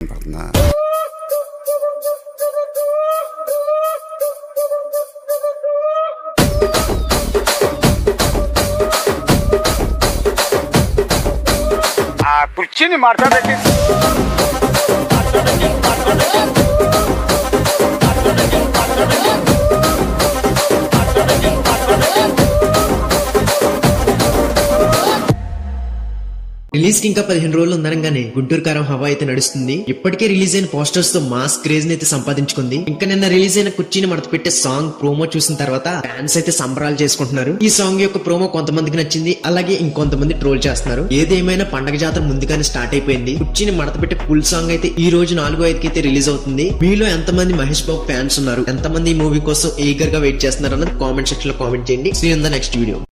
పడుతుందా ఆ కుర్చీని మార్చబెట్టి రిలీజ్ కి ఇంకా పదిహేను రోజులు ఉందనగానే గుంటూరు కారం హవా అయితే నడుస్తుంది ఇప్పటికే రిలీజ్ అయిన పోస్టర్స్ తో మాస్ క్రేజ్ ని అయితే సంపాదించుకుంది ఇంకా నిన్న రిలీజ్ అయిన కుర్చీని మడత పెట్టే సాంగ్ ప్రోమో చూసిన తర్వాత ఫ్యాన్స్ అయితే సంబరాలు చేసుకుంటున్నారు ఈ సాంగ్ యొక్క ప్రోమో కొంతమందికి నచ్చింది అలాగే ఇంకొంతమంది ట్రోల్ చేస్తున్నారు ఏదేమైనా పండగ జాతర ముందుగానే స్టార్ట్ అయిపోయింది కుర్చీని మడత పెట్టే ఫుల్ సాంగ్ అయితే ఈ రోజు నాలుగో ఐదుకి అయితే రిలీజ్ అవుతుంది మీలో ఎంతమంది మహేష్ బాబు ఫ్యాన్స్ ఉన్నారు ఎంతమంది ఈ మూవీ కోసం ఈగర్ గా వెయిట్ చేస్తున్నారు అన్నది కామెంట్ సెక్షన్ లో కామెంట్ చేయండి see in the next video